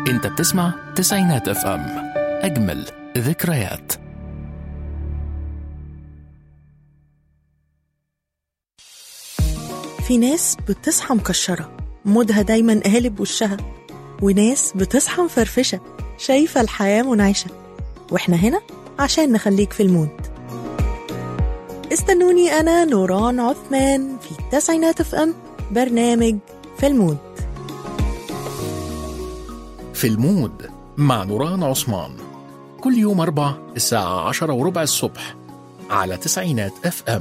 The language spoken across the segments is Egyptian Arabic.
انت بتسمع تسعينات اف ام اجمل ذكريات في ناس بتصحى مكشرة مودها دايما قالب وشها وناس بتصحى مفرفشة شايفة الحياة منعشة واحنا هنا عشان نخليك في المود استنوني أنا نوران عثمان في التسعينات اف ام برنامج في المود في المود مع نوران عثمان كل يوم أربع الساعة عشرة وربع الصبح على تسعينات اف ام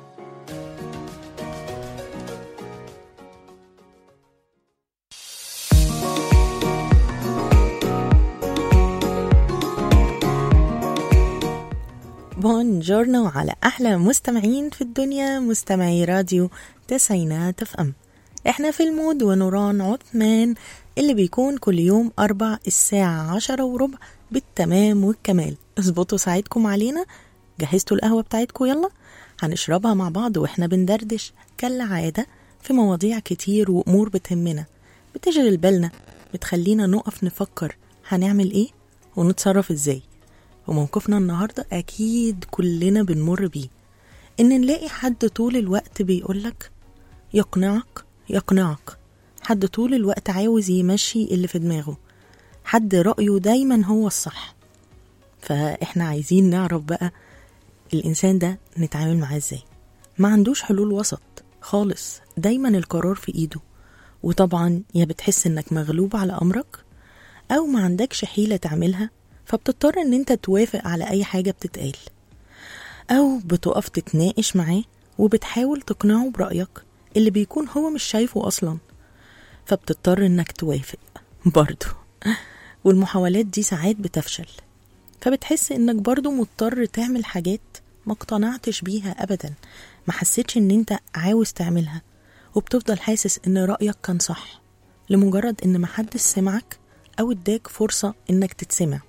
بونجورنو على أحلى مستمعين في الدنيا مستمعي راديو تسعينات اف ام احنا في المود ونوران عثمان اللي بيكون كل يوم أربع الساعة عشرة وربع بالتمام والكمال اظبطوا ساعتكم علينا جهزتوا القهوة بتاعتكم يلا هنشربها مع بعض واحنا بندردش كالعادة في مواضيع كتير وأمور بتهمنا بتشغل بالنا بتخلينا نقف نفكر هنعمل ايه ونتصرف ازاي وموقفنا النهاردة أكيد كلنا بنمر بيه إن نلاقي حد طول الوقت بيقولك يقنعك يقنعك حد طول الوقت عاوز يمشي اللي في دماغه حد رأيه دايما هو الصح فإحنا عايزين نعرف بقى الإنسان ده نتعامل معاه إزاي ما عندوش حلول وسط خالص دايما القرار في إيده وطبعا يا بتحس إنك مغلوب على أمرك أو ما عندكش حيلة تعملها فبتضطر ان انت توافق على اي حاجة بتتقال او بتقف تتناقش معاه وبتحاول تقنعه برأيك اللي بيكون هو مش شايفه اصلا فبتضطر انك توافق برضه والمحاولات دي ساعات بتفشل فبتحس انك برضه مضطر تعمل حاجات ما اقتنعتش بيها ابدا ما حسيتش ان انت عاوز تعملها وبتفضل حاسس ان رأيك كان صح لمجرد ان محدش سمعك او اداك فرصة انك تتسمع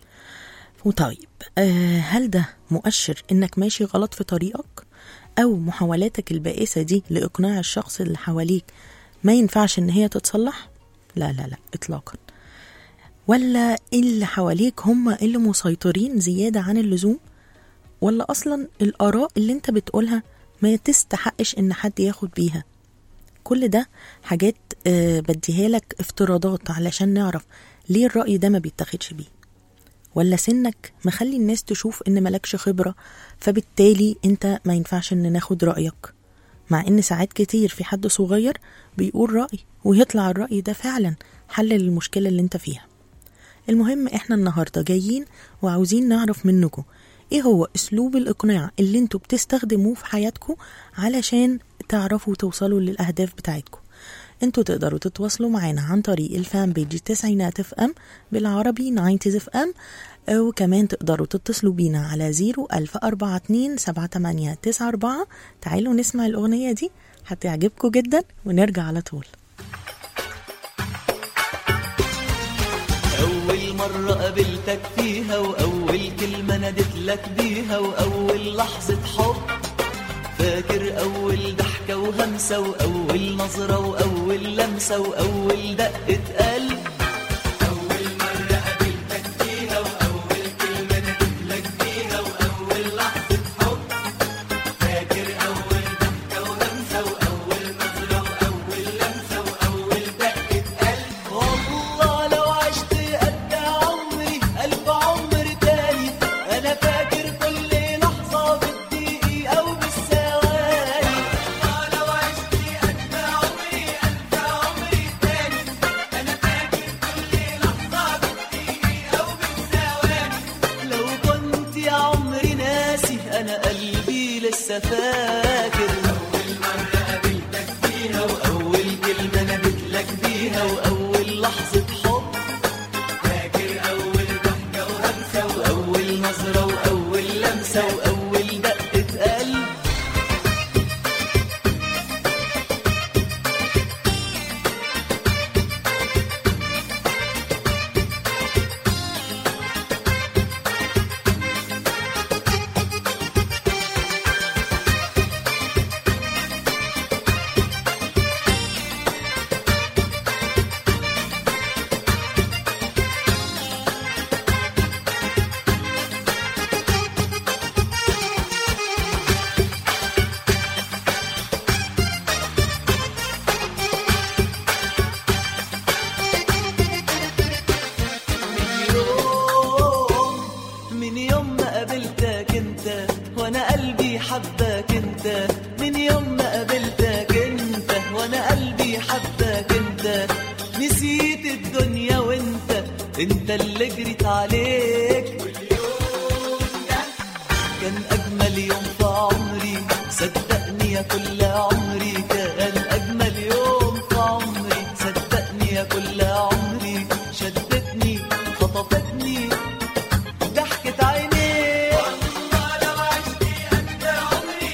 وطيب آه هل ده مؤشر انك ماشي غلط في طريقك او محاولاتك البائسة دي لاقناع الشخص اللي حواليك ما ينفعش ان هي تتصلح لا لا لا اطلاقا ولا اللي حواليك هم اللي مسيطرين زيادة عن اللزوم ولا اصلا الاراء اللي انت بتقولها ما تستحقش ان حد ياخد بيها كل ده حاجات آه بديها لك افتراضات علشان نعرف ليه الرأي ده ما بيتاخدش بيه ولا سنك مخلي الناس تشوف ان ملكش خبرة فبالتالي انت ما ينفعش ان ناخد رأيك مع ان ساعات كتير في حد صغير بيقول رأي ويطلع الرأي ده فعلا حل للمشكلة اللي انت فيها المهم احنا النهاردة جايين وعاوزين نعرف منكم ايه هو اسلوب الاقناع اللي انتوا بتستخدموه في حياتكم علشان تعرفوا توصلوا للاهداف بتاعتكم انتوا تقدروا تتواصلوا معانا عن طريق الفان بيج تسعينات اف ام بالعربي 90 اف ام وكمان تقدروا تتصلوا بينا على زيرو ألف أربعة اتنين سبعة تمانية تسعة أربعة تعالوا نسمع الأغنية دي هتعجبكم جدا ونرجع على طول أول مرة قابلتك فيها وأول كلمة نادت لك بيها وأول لحظة حب فاكر أول ضحكة وهمسة وأول نظرة وأول لمسة وأول دقة قلب أول مرة قابلتك فيها وأول كلمة نادت لك بيها وأول لحظة حب فاكر أول ضحكة وهمسة وأول نظرة وأول لمسة وأول دقة قلب والله لو عشت قد عمري ألف عمر تاني أنا فاكر كل لحظة بالدقيقة وبالثواني والله لو عشت قد عمري ألف عمري تاني أنا فاكر كل لحظة بالدقيقة وبالثواني لو كنت يا عمري ناسي أنا قلبي لسه فاكر أول مرة قابلتك فيها وأول كلمة نادت لك بيها وأول لحظة حب فاكر أول ضحكة وهمسة وأول نظرة وأول لمسة وأول دقة قلب وانا قلبي حبك انت نسيت الدنيا وانت انت اللي جريت عليك كان اجمل يوم في عمري صدقني يا كل عمري كان اجمل يوم في عمري صدقني يا كل عمري شدتني خطفتني ضحكت عينيك والله لو عشت انت عمري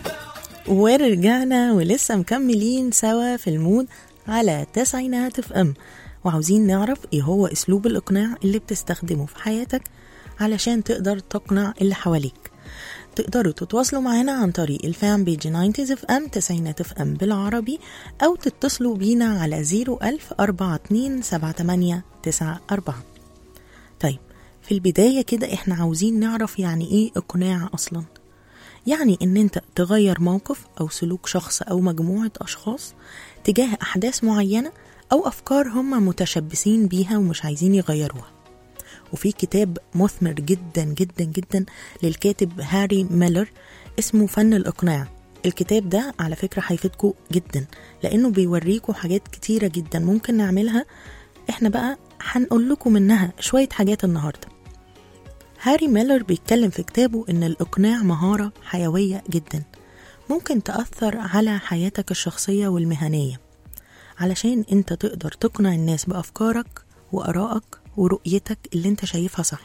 ورجعنا ولسه مكملين سوا في المود على تسعينات اف ام وعاوزين نعرف ايه هو اسلوب الاقناع اللي بتستخدمه في حياتك علشان تقدر تقنع اللي حواليك تقدروا تتواصلوا معنا عن طريق الفان بيج 90 اف ام تسعينات اف ام بالعربي او تتصلوا بينا على 01000 42 78 94 طيب في البداية كده احنا عاوزين نعرف يعني ايه اقناع اصلا يعني ان انت تغير موقف او سلوك شخص او مجموعة اشخاص تجاه احداث معينة او افكار هم متشبثين بيها ومش عايزين يغيروها وفي كتاب مثمر جدا جدا جدا للكاتب هاري ميلر اسمه فن الاقناع الكتاب ده على فكرة هيفيدكم جدا لانه بيوريكم حاجات كتيرة جدا ممكن نعملها احنا بقى هنقول لكم منها شوية حاجات النهارده هاري ميلر بيتكلم في كتابه إن الإقناع مهارة حيوية جدا ممكن تأثر على حياتك الشخصية والمهنية علشان أنت تقدر تقنع الناس بأفكارك وآرائك ورؤيتك اللي أنت شايفها صح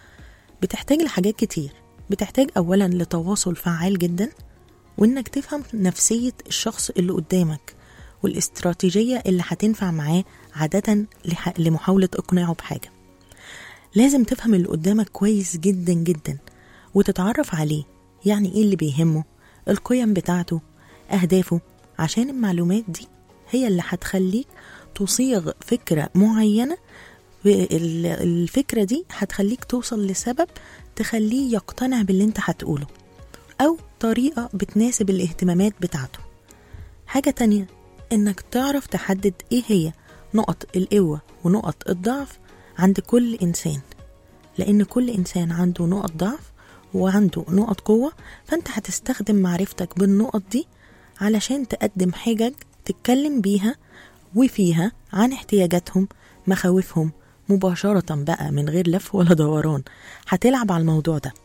بتحتاج لحاجات كتير بتحتاج أولا لتواصل فعال جدا وإنك تفهم نفسية الشخص اللي قدامك والاستراتيجية اللي هتنفع معاه عادة لح- لمحاولة إقناعه بحاجة لازم تفهم اللي قدامك كويس جدا جدا وتتعرف عليه يعني ايه اللي بيهمه القيم بتاعته اهدافه عشان المعلومات دي هي اللي هتخليك تصيغ فكرة معينة وال- الفكرة دي هتخليك توصل لسبب تخليه يقتنع باللي انت هتقوله أو طريقة بتناسب الاهتمامات بتاعته حاجة تانية إنك تعرف تحدد إيه هي نقط القوة ونقط الضعف عند كل إنسان لأن كل إنسان عنده نقط ضعف وعنده نقط قوة فأنت هتستخدم معرفتك بالنقط دي علشان تقدم حجج تتكلم بيها وفيها عن احتياجاتهم مخاوفهم مباشرة بقى من غير لف ولا دوران هتلعب على الموضوع ده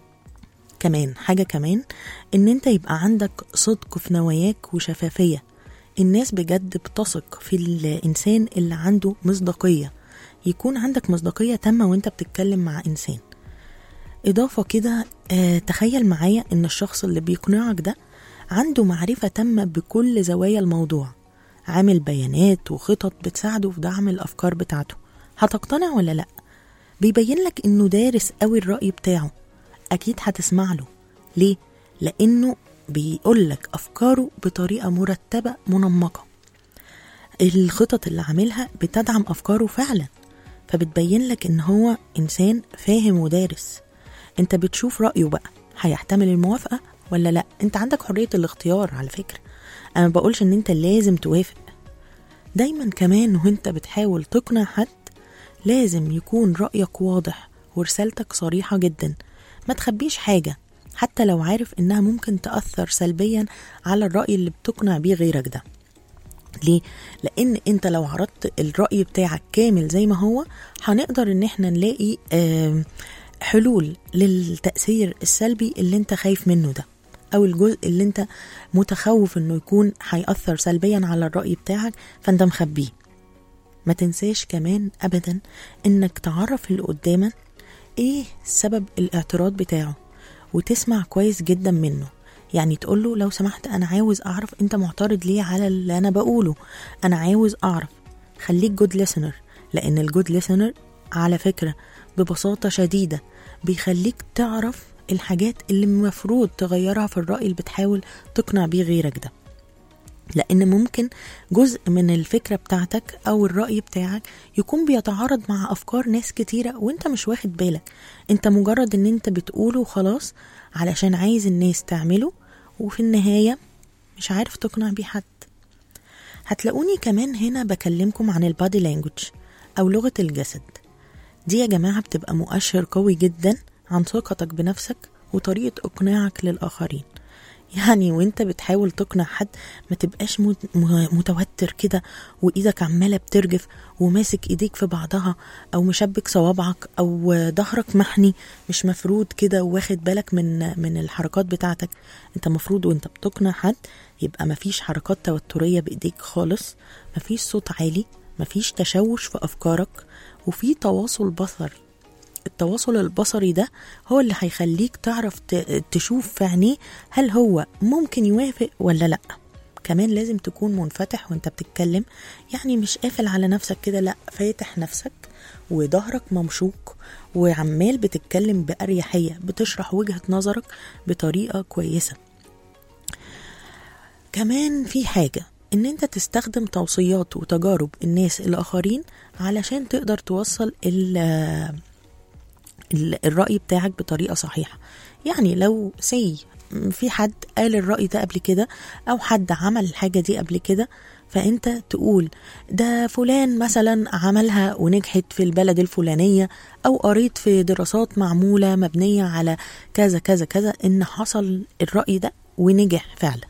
كمان حاجة كمان ان انت يبقى عندك صدق في نواياك وشفافية الناس بجد بتثق في الإنسان اللي عنده مصداقية يكون عندك مصداقية تامة وانت بتتكلم مع إنسان إضافة كده آه تخيل معايا إن الشخص اللي بيقنعك ده عنده معرفة تامة بكل زوايا الموضوع عامل بيانات وخطط بتساعده في دعم الأفكار بتاعته هتقتنع ولا لأ؟ بيبين لك إنه دارس قوي الرأي بتاعه أكيد هتسمع له ليه؟ لأنه بيقول لك أفكاره بطريقة مرتبة منمقة الخطط اللي عاملها بتدعم أفكاره فعلا فبتبين لك إن هو إنسان فاهم ودارس أنت بتشوف رأيه بقى هيحتمل الموافقة ولا لأ أنت عندك حرية الاختيار على فكرة أنا ما بقولش إن أنت لازم توافق دايما كمان وانت بتحاول تقنع حد لازم يكون رأيك واضح ورسالتك صريحة جدا ما تخبيش حاجة حتى لو عارف إنها ممكن تأثر سلبيا على الرأي اللي بتقنع بيه غيرك ده ليه؟ لأن أنت لو عرضت الرأي بتاعك كامل زي ما هو هنقدر إن احنا نلاقي آم، حلول للتأثير السلبي اللي أنت خايف منه ده أو الجزء اللي أنت متخوف إنه يكون هيأثر سلبيا على الرأي بتاعك فأنت مخبيه ما تنساش كمان أبدا إنك تعرف اللي قدامك إيه سبب الاعتراض بتاعه وتسمع كويس جدا منه يعني تقول له لو سمحت انا عاوز اعرف انت معترض ليه على اللي انا بقوله انا عاوز اعرف خليك جود listener لان الجود listener على فكرة ببساطة شديدة بيخليك تعرف الحاجات اللي المفروض تغيرها في الرأي اللي بتحاول تقنع بيه غيرك ده لان ممكن جزء من الفكره بتاعتك او الراي بتاعك يكون بيتعارض مع افكار ناس كتيره وانت مش واخد بالك انت مجرد ان انت بتقوله وخلاص علشان عايز الناس تعمله وفي النهايه مش عارف تقنع بيه حد هتلاقوني كمان هنا بكلمكم عن البادي لانجوج او لغه الجسد دي يا جماعه بتبقى مؤشر قوي جدا عن ثقتك بنفسك وطريقه اقناعك للاخرين يعني وانت بتحاول تقنع حد ما تبقاش مت- م- متوتر كده وايدك عمالة بترجف وماسك ايديك في بعضها او مشبك صوابعك او ظهرك محني مش مفرود كده واخد بالك من من الحركات بتاعتك انت مفروض وانت بتقنع حد يبقى مفيش حركات توترية بايديك خالص مفيش صوت عالي مفيش تشوش في افكارك وفي تواصل بصري التواصل البصري ده هو اللي هيخليك تعرف ت- تشوف في عينيه هل هو ممكن يوافق ولا لا كمان لازم تكون منفتح وانت بتتكلم يعني مش قافل على نفسك كده لا فاتح نفسك وظهرك ممشوق وعمال بتتكلم بأريحية بتشرح وجهة نظرك بطريقة كويسة كمان في حاجة ان انت تستخدم توصيات وتجارب الناس الاخرين علشان تقدر توصل ال ال- الرأي بتاعك بطريقة صحيحة يعني لو سي في حد قال الرأي ده قبل كده أو حد عمل الحاجة دي قبل كده فأنت تقول ده فلان مثلا عملها ونجحت في البلد الفلانية أو قريت في دراسات معمولة مبنية على كذا كذا كذا إن حصل الرأي ده ونجح فعلا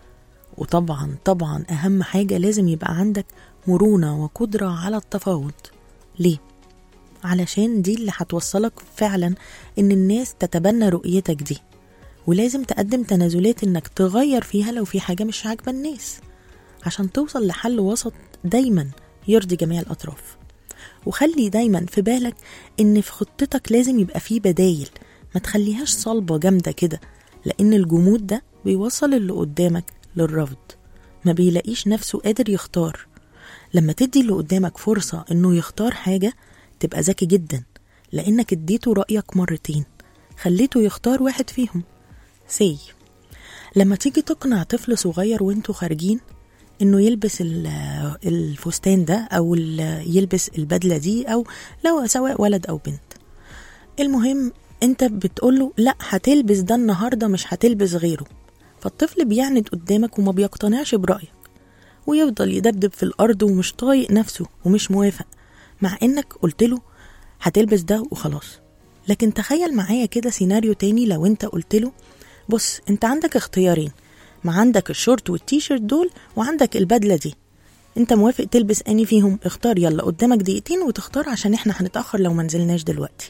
وطبعا طبعا أهم حاجة لازم يبقى عندك مرونة وقدرة على التفاوض ليه؟ علشان دي اللي هتوصلك فعلا ان الناس تتبنى رؤيتك دي ولازم تقدم تنازلات انك تغير فيها لو في حاجة مش عاجبة الناس عشان توصل لحل وسط دايما يرضي جميع الأطراف وخلي دايما في بالك ان في خطتك لازم يبقى فيه بدايل ما تخليهاش صلبة جامدة كده لان الجمود ده بيوصل اللي قدامك للرفض ما بيلاقيش نفسه قادر يختار لما تدي اللي قدامك فرصة انه يختار حاجة تبقى ذكي جدا لانك اديته رأيك مرتين خليته يختار واحد فيهم سي لما تيجي تقنع طفل صغير وانتوا خارجين انه يلبس ال- الفستان ده او ال- يلبس البدلة دي او لو سواء ولد او بنت المهم انت بتقوله لا هتلبس ده النهاردة مش هتلبس غيره فالطفل بيعند قدامك وما بيقتنعش برأيك ويفضل يدبدب في الأرض ومش طايق نفسه ومش موافق مع إنك قلت له هتلبس ده وخلاص لكن تخيل معايا كده سيناريو تاني لو انت قلت له بص انت عندك اختيارين ما عندك الشورت والتيشيرت دول وعندك البدلة دي انت موافق تلبس اني فيهم اختار يلا قدامك دقيقتين وتختار عشان احنا هنتأخر لو منزلناش دلوقتي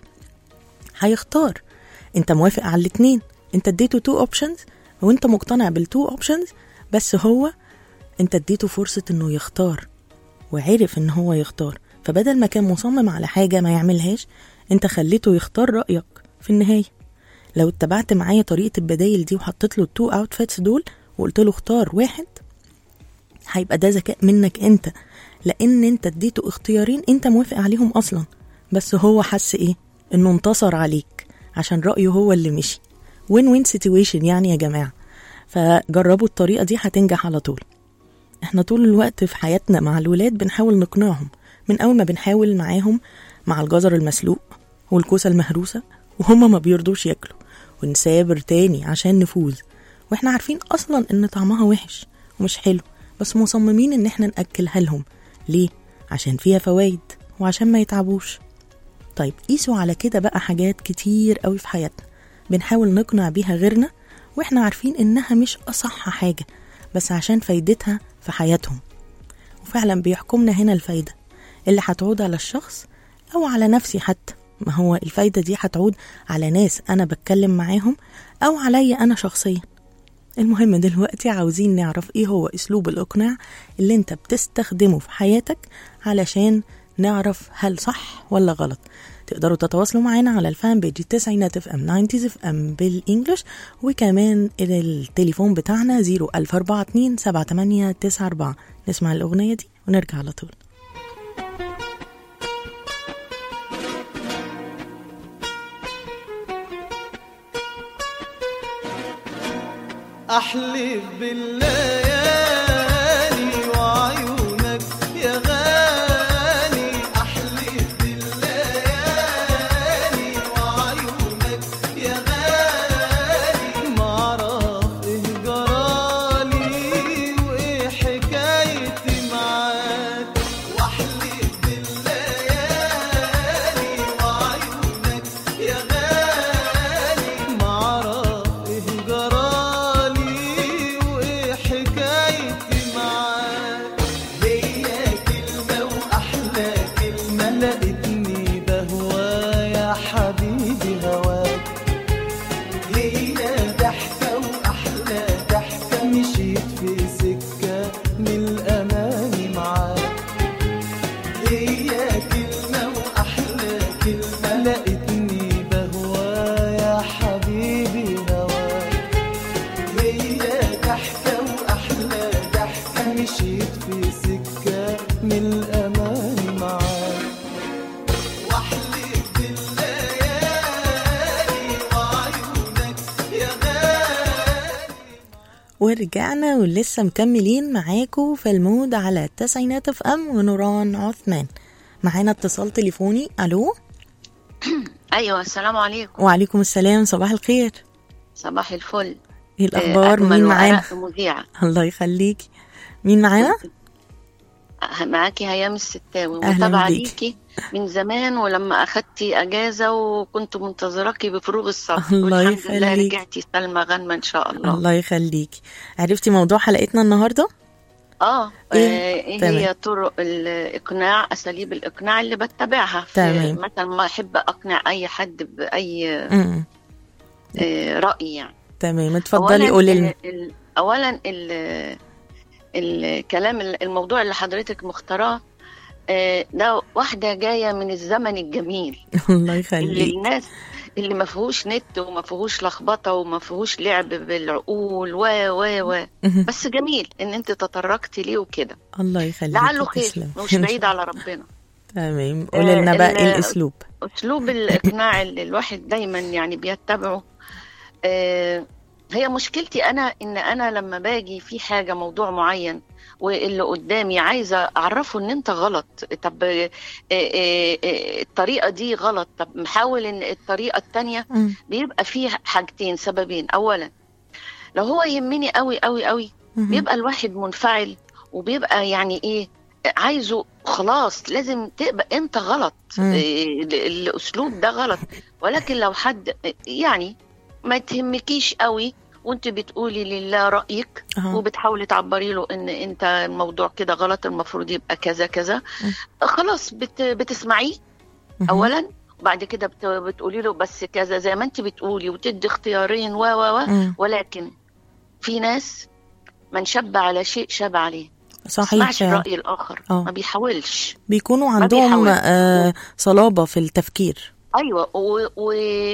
هيختار انت موافق على الاتنين انت اديته تو اوبشنز وانت مقتنع بالتو اوبشنز بس هو انت اديته فرصة انه يختار وعرف ان هو يختار فبدل ما كان مصمم على حاجة ما يعملهاش انت خليته يختار رأيك في النهاية لو اتبعت معايا طريقة البدايل دي وحطيت له التو اوتفيتس دول وقلت له اختار واحد هيبقى ده ذكاء منك انت لان انت اديته اختيارين انت موافق عليهم اصلا بس هو حس ايه انه انتصر عليك عشان رأيه هو اللي مشي وين وين سيتويشن يعني يا جماعة فجربوا الطريقة دي هتنجح على طول احنا طول الوقت في حياتنا مع الولاد بنحاول نقنعهم من اول ما بنحاول معاهم مع الجزر المسلوق والكوسة المهروسة وهما ما بيرضوش ياكلوا ونسابر تاني عشان نفوز واحنا عارفين اصلا ان طعمها وحش ومش حلو بس مصممين ان احنا ناكلها لهم ليه عشان فيها فوايد وعشان ما يتعبوش طيب قيسوا على كده بقى حاجات كتير قوي في حياتنا بنحاول نقنع بيها غيرنا واحنا عارفين انها مش اصح حاجة بس عشان فايدتها في حياتهم وفعلا بيحكمنا هنا الفايدة اللي هتعود على الشخص او على نفسي حتى ما هو الفايدة دي هتعود على ناس انا بتكلم معاهم او عليا انا شخصيا المهم دلوقتي عاوزين نعرف ايه هو اسلوب الاقناع اللي انت بتستخدمه في حياتك علشان نعرف هل صح ولا غلط تقدروا تتواصلوا معنا على الفان بيج التسعينات اف ام 90 اف ام بالانجلش وكمان التليفون بتاعنا 01042 7894 نسمع الاغنيه دي ونرجع على طول أحلف بالليالي وعيونك يا غالي أحلف بالليالي وعيونك يا غالي معرف إيه جرالي وإيه حكايتي معاك وأحلف بالليالي وعيونك يا غالي معرف إيه جرالي ورجعنا ولسه مكملين معاكم في المود على التسعينات اف ام ونوران عثمان معانا اتصال تليفوني الو ايوه السلام عليكم وعليكم السلام صباح الخير صباح الفل ايه الاخبار أجمل مين معانا وأرق مذيعة الله يخليكي مين معانا أه، معاكي هيام الستاوي أهلاً متابعة بيكي. ليكي من زمان ولما أخدتي أجازة وكنت منتظراكي بفروغ الصبر الله والحمد لله يخليك. رجعتي سلمى غنمة إن شاء الله الله يخليكي عرفتي موضوع حلقتنا النهارده اه إيه؟ آه، ايه تمام. هي طرق الاقناع اساليب الاقناع اللي بتبعها في تمام. مثلا ما احب اقنع اي حد باي امم آه، راي يعني تمام اتفضلي أولاً قولي لنا ال- ال- اولا ال- الكلام الموضوع اللي حضرتك مختاراه آه، ده واحده جايه من الزمن الجميل الله اللي يخليك الناس اللي ما فيهوش نت وما فيهوش لخبطه وما فيهوش لعب بالعقول و و و مهم. بس جميل ان انت تطرقتي ليه وكده الله يخليك لعله خير تسلم. مش بعيد على ربنا تمام قولي لنا آه، بقى ال- ايه الاسلوب اسلوب الاقناع اللي الواحد دايما يعني بيتبعه آه، هي مشكلتي انا ان انا لما باجي في حاجه موضوع معين واللي قدامي عايزه اعرفه ان انت غلط طب آه، آه، آه، الطريقه دي غلط طب محاول ان الطريقه التانية مم. بيبقى فيه حاجتين سببين اولا لو هو يهمني قوي قوي قوي مهم. بيبقى الواحد منفعل وبيبقى يعني ايه عايزه خلاص لازم تبقى انت غلط مم. إيه، ال- الاسلوب ده غلط ولكن لو حد يعني ما تهمكيش قوي وانت بتقولي لله رايك أها. وبتحاولي تعبري له ان انت الموضوع كده غلط المفروض يبقى كذا كذا مم. خلاص بت بتسمعيه مهم. اولا وبعد كده بت- بتقولي له بس كذا زي ما انت بتقولي وتدي اختيارين و و و مم. ولكن في ناس من شب على شيء شاب عليه صحيح اسمعش فعلا. الرأي الآخر آه. ما بيحاولش بيكونوا ما عندهم بيحاول. آه صلابة في التفكير أيوة و... و...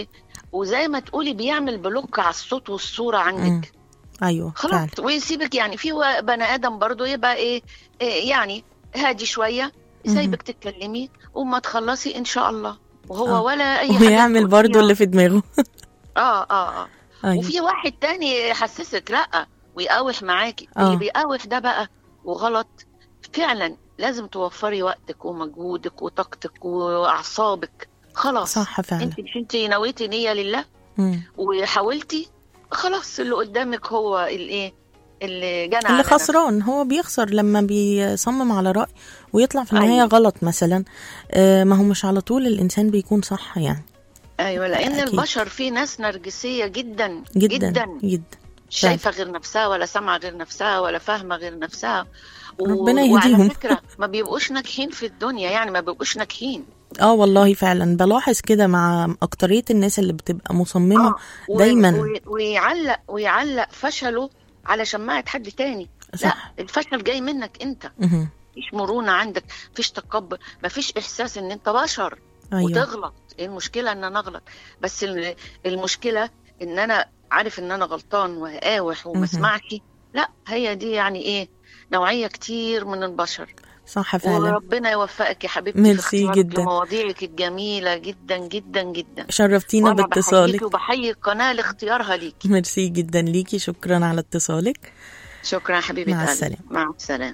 وزي ما تقولي بيعمل بلوك على الصوت والصورة عندك ايوه فعلا خلاص ويسيبك يعني في و- بني آدم برضو يبقى إيه, إيه يعني هادي شوية يسيبك تتكلمي وما تخلصي إن شاء الله وهو آه. ولا أي حاجة ويعمل تقوليها. برضو اللي في دماغه آه آه آه ايوه وفي واحد تاني يحسسك لا ويقاوح معاكي آه. اللي بيقاوح ده بقى وغلط فعلا لازم توفري وقتك ومجهودك وطاقتك واعصابك خلاص صح فعلا انت مش انت نويتي نيه لله مم. وحاولتي خلاص اللي قدامك هو الايه اللي جنى اللي على نفسه. خسران هو بيخسر لما بيصمم على رأي ويطلع في النهاية أيوة. غلط مثلا آه ما هو مش على طول الإنسان بيكون صح يعني ايوه لان أكيد. البشر في ناس نرجسيه جدا جدا جدا جدا مش شايفه غير نفسها ولا سامعه غير نفسها ولا فاهمه غير نفسها و... ربنا وعلى يهديهم. فكره ما بيبقوش ناجحين في الدنيا يعني ما بيبقوش ناجحين اه والله فعلا بلاحظ كده مع أكترية الناس اللي بتبقى مصممة آه، و- دايما. و- ويعلق ويعلق فشله على شماعه حد تاني صح لا الفشل جاي منك انت مهم. مفيش مرونه عندك مفيش تقبل مفيش احساس ان انت بشر أيوة وتغلط ايه المشكله ان انا اغلط بس ال- المشكله ان انا عارف ان انا غلطان واقاوح وما مهم. اسمعش لا هي دي يعني ايه نوعيه كتير من البشر صح فعلا وربنا يوفقك يا حبيبتي ميرسي في اختيارك جدا. لمواضيعك الجميله جدا جدا جدا شرفتينا وانا باتصالك بحييكي وبحيي القناه لاختيارها ليكي ميرسي جدا ليكي شكرا على اتصالك شكرا يا حبيبتي مع قلبي. السلامة. مع السلامه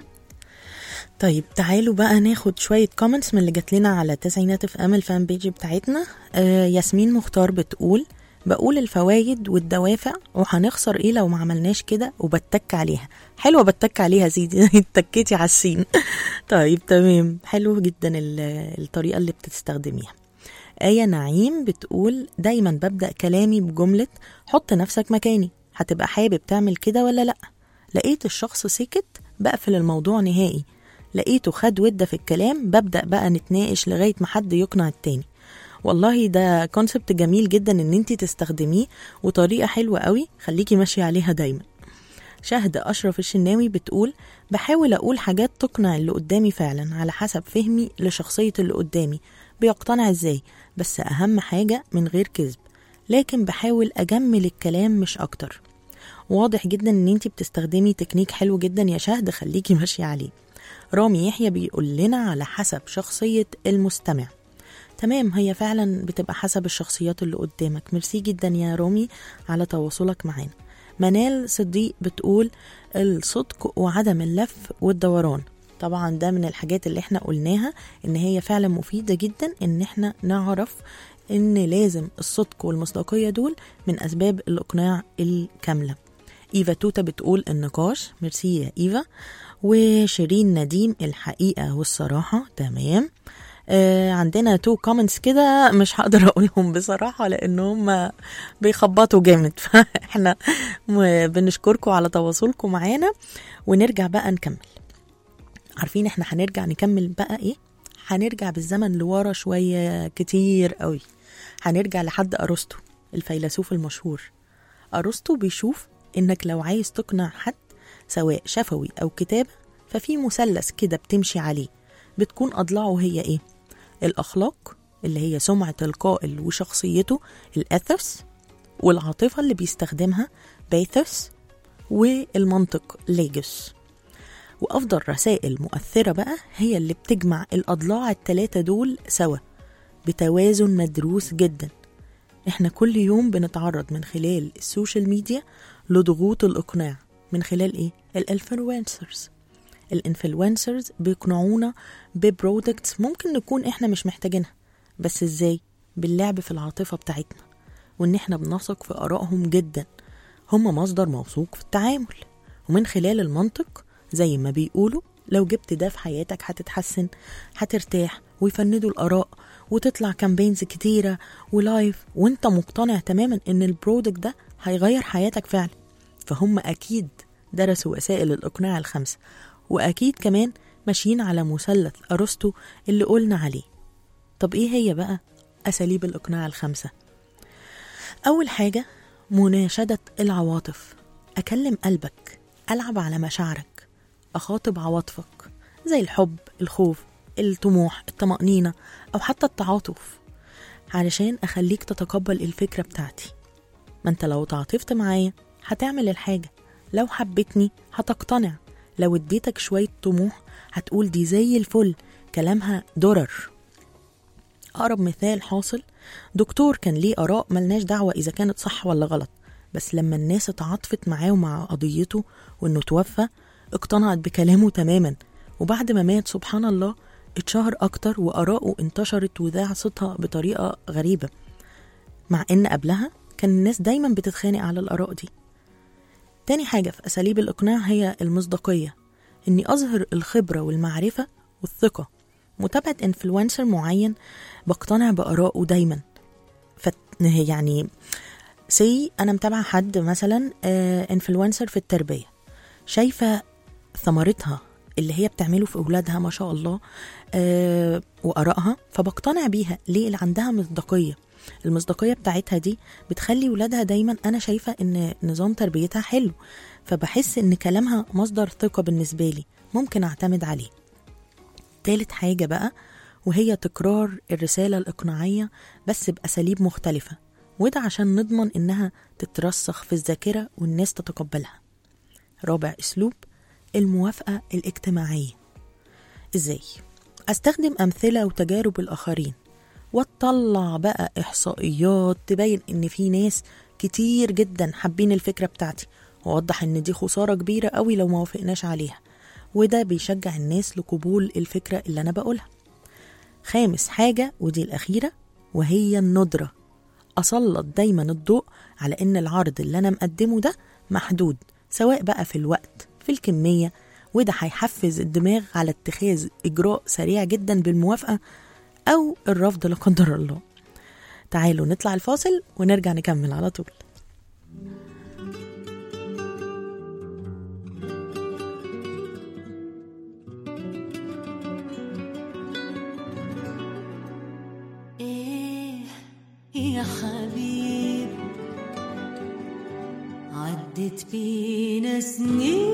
طيب تعالوا بقى ناخد شوية كومنتس من اللي جات لنا على تسعينات في أمل فان بيج بتاعتنا آه ياسمين مختار بتقول بقول الفوايد والدوافع وهنخسر ايه لو ما عملناش كده وبتك عليها حلوة بتك عليها زيدي اتكيتي على السين طيب تمام حلو جدا ال- الطريقة اللي بتستخدميها آية نعيم بتقول دايما ببدأ كلامي بجملة حط نفسك مكاني هتبقى حابب تعمل كده ولا لأ لقيت الشخص سكت بقفل الموضوع نهائي لقيته خد ودة في الكلام ببدأ بقى نتناقش لغاية ما حد يقنع التاني والله ده كونسبت جميل جدا ان انت تستخدميه وطريقة حلوة قوي خليكي ماشية عليها دايما شهد أشرف الشناوي بتقول بحاول أقول حاجات تقنع اللي قدامي فعلا على حسب فهمي لشخصية اللي قدامي بيقتنع ازاي بس أهم حاجة من غير كذب لكن بحاول أجمل الكلام مش أكتر واضح جدا ان انت بتستخدمي تكنيك حلو جدا يا شهد خليكي ماشية عليه رامي يحيى بيقول لنا على حسب شخصية المستمع تمام هي فعلا بتبقى حسب الشخصيات اللي قدامك ميرسي جدا يا رامي على تواصلك معانا منال صديق بتقول الصدق وعدم اللف والدوران طبعا ده من الحاجات اللي احنا قلناها ان هي فعلا مفيدة جدا ان احنا نعرف ان لازم الصدق والمصداقية دول من اسباب الاقناع الكاملة ايفا توتا بتقول النقاش ميرسي يا ايفا وشيرين نديم الحقيقة والصراحة تمام آه عندنا تو كومنتس كده مش هقدر اقولهم بصراحه لانهم بيخبطوا جامد فاحنا م- بنشكركم على تواصلكم معانا ونرجع بقى نكمل عارفين احنا هنرجع نكمل بقى ايه هنرجع بالزمن لورا شويه كتير قوي هنرجع لحد ارسطو الفيلسوف المشهور ارسطو بيشوف انك لو عايز تقنع حد سواء شفوي او كتابه ففي مثلث كده بتمشي عليه بتكون اضلاعه هي ايه الاخلاق اللي هي سمعه القائل وشخصيته الاثوس والعاطفه اللي بيستخدمها باثوس والمنطق ليجوس وأفضل رسائل مؤثرة بقى هي اللي بتجمع الأضلاع التلاتة دول سوا بتوازن مدروس جدا احنا كل يوم بنتعرض من خلال السوشيال ميديا لضغوط الإقناع من خلال ايه؟ الانفلونسرز الانفلونسرز بيقنعونا ببرودكتس ممكن نكون احنا مش محتاجينها بس ازاي؟ باللعب في العاطفة بتاعتنا وان احنا بنثق في آرائهم جدا هم مصدر موثوق في التعامل ومن خلال المنطق زي ما بيقولوا لو جبت ده في حياتك هتتحسن هترتاح ويفندوا الآراء وتطلع كامبينز كتيرة ولايف وانت مقتنع تماما ان البرودكت ده هيغير حياتك فعلا فهم أكيد درسوا وسائل الإقناع الخمسة وأكيد كمان ماشيين على مثلث أرسطو اللي قلنا عليه طب إيه هي بقى أساليب الإقناع الخمسة؟ أول حاجة مناشدة العواطف أكلم قلبك ألعب على مشاعرك أخاطب عواطفك زي الحب الخوف الطموح الطمأنينة أو حتى التعاطف علشان أخليك تتقبل الفكرة بتاعتي ما انت لو تعاطفت معايا هتعمل الحاجة لو حبيتني هتقتنع لو اديتك شوية طموح هتقول دي زي الفل كلامها درر أقرب مثال حاصل دكتور كان ليه آراء ملناش دعوة إذا كانت صح ولا غلط بس لما الناس اتعاطفت معاه ومع قضيته وإنه توفى اقتنعت بكلامه تماما وبعد ما مات سبحان الله اتشهر أكتر وآراءه انتشرت وذاع صوتها بطريقة غريبة مع إن قبلها كان الناس دايما بتتخانق على الآراء دي تاني حاجة في أساليب الإقناع هي المصداقية إني أظهر الخبرة والمعرفة والثقة متابعة انفلونسر معين بقتنع بآرائه دايما فت يعني سي أنا متابعة حد مثلا انفلونسر في التربية شايفة ثمرتها اللي هي بتعمله في أولادها ما شاء الله آه وآرائها فبقتنع بيها ليه اللي عندها مصداقية المصداقية بتاعتها دي بتخلي ولادها دايما أنا شايفة إن نظام تربيتها حلو فبحس إن كلامها مصدر ثقة بالنسبة لي ممكن أعتمد عليه تالت حاجة بقى وهي تكرار الرسالة الإقناعية بس بأساليب مختلفة وده عشان نضمن إنها تترسخ في الذاكرة والناس تتقبلها رابع أسلوب الموافقة الاجتماعية إزاي؟ أستخدم أمثلة وتجارب الآخرين وتطلع بقى إحصائيات تبين إن في ناس كتير جدا حابين الفكرة بتاعتي وأوضح إن دي خسارة كبيرة قوي لو ما وافقناش عليها وده بيشجع الناس لقبول الفكرة اللي أنا بقولها خامس حاجة ودي الأخيرة وهي الندرة أسلط دايما الضوء على إن العرض اللي أنا مقدمه ده محدود سواء بقى في الوقت في الكمية وده هيحفز الدماغ على اتخاذ إجراء سريع جدا بالموافقة أو الرفض لا قدر الله تعالوا نطلع الفاصل ونرجع نكمل على طول إيه يا حبيب عدت بينا سنين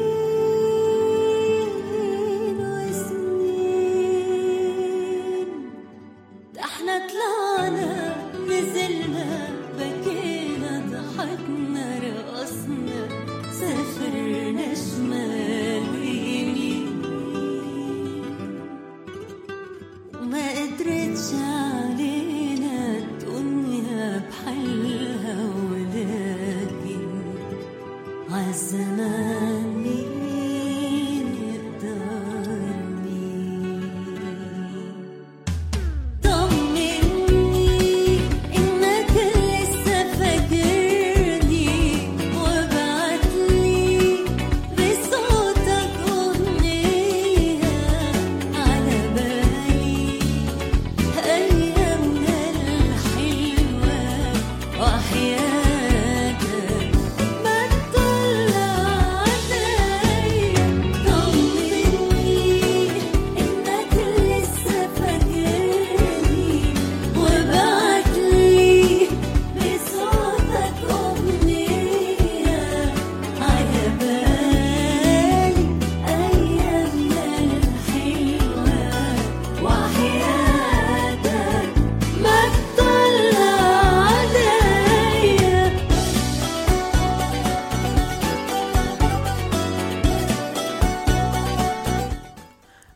وسنين ده احنا طلعنا نزلنا بكينا ضحكنا رقصنا سافرنا شمال ويمين وما قدرتش علينا الدنيا بحالها ولكن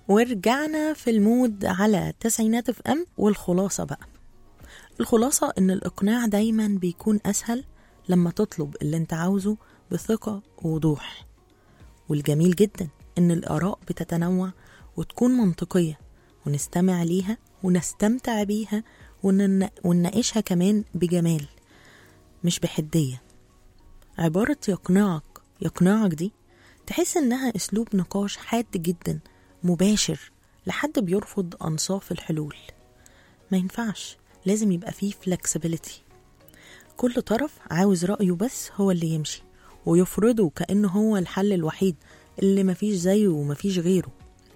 ورجعنا في المود على تسعينات اف ام والخلاصة بقى الخلاصة ان الاقناع دايما بيكون اسهل لما تطلب اللي انت عاوزه بثقة ووضوح والجميل جدا ان الاراء بتتنوع وتكون منطقية ونستمع ليها ونستمتع بيها ونن- ونناقشها كمان بجمال مش بحدية عبارة يقنعك يقنعك دي تحس إنها أسلوب نقاش حاد جدا مباشر لحد بيرفض أنصاف الحلول ما ينفعش لازم يبقى فيه flexibility كل طرف عاوز رأيه بس هو اللي يمشي ويفرضه كأنه هو الحل الوحيد اللي مفيش زيه ومفيش غيره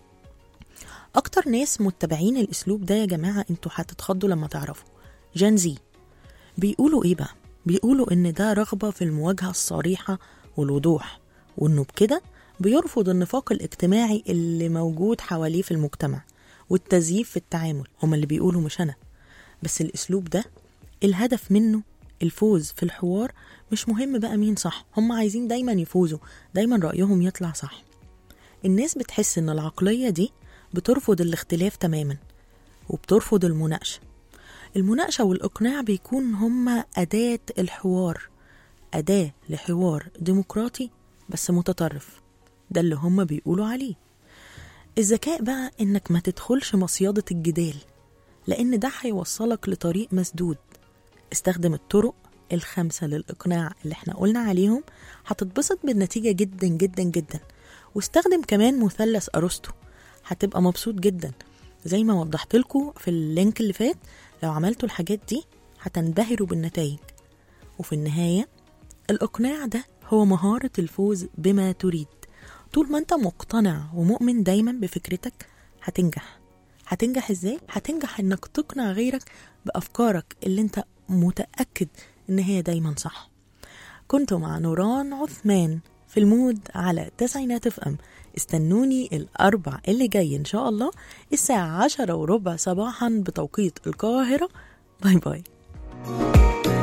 أكتر ناس متبعين الأسلوب ده يا جماعة انتوا هتتخضوا لما تعرفوا جان زي بيقولوا ايه بقى بيقولوا ان ده رغبة في المواجهة الصريحة والوضوح وانه بكده بيرفض النفاق الاجتماعي اللي موجود حواليه في المجتمع والتزييف في التعامل هما اللي بيقولوا مش انا بس الاسلوب ده الهدف منه الفوز في الحوار مش مهم بقى مين صح هم عايزين دايما يفوزوا دايما رأيهم يطلع صح الناس بتحس ان العقلية دي بترفض الاختلاف تماما وبترفض المناقشة المناقشة والإقناع بيكون هما أداة الحوار أداة لحوار ديمقراطي بس متطرف ده اللي هما بيقولوا عليه الذكاء بقى إنك ما تدخلش مصيادة الجدال لأن ده هيوصلك لطريق مسدود استخدم الطرق الخمسة للإقناع اللي احنا قلنا عليهم هتتبسط بالنتيجة جدا جدا جدا واستخدم كمان مثلث أرسطو هتبقى مبسوط جدا زي ما وضحت لكم في اللينك اللي فات لو عملتوا الحاجات دي هتنبهروا بالنتائج وفي النهاية الإقناع ده هو مهارة الفوز بما تريد طول ما انت مقتنع ومؤمن دايما بفكرتك هتنجح هتنجح ازاي؟ هتنجح انك تقنع غيرك بأفكارك اللي انت متأكد ان هي دايما صح كنت مع نوران عثمان في المود على تسعينات اف ام استنوني الأربع اللي جاي إن شاء الله الساعة عشرة وربع صباحا بتوقيت القاهرة باي باي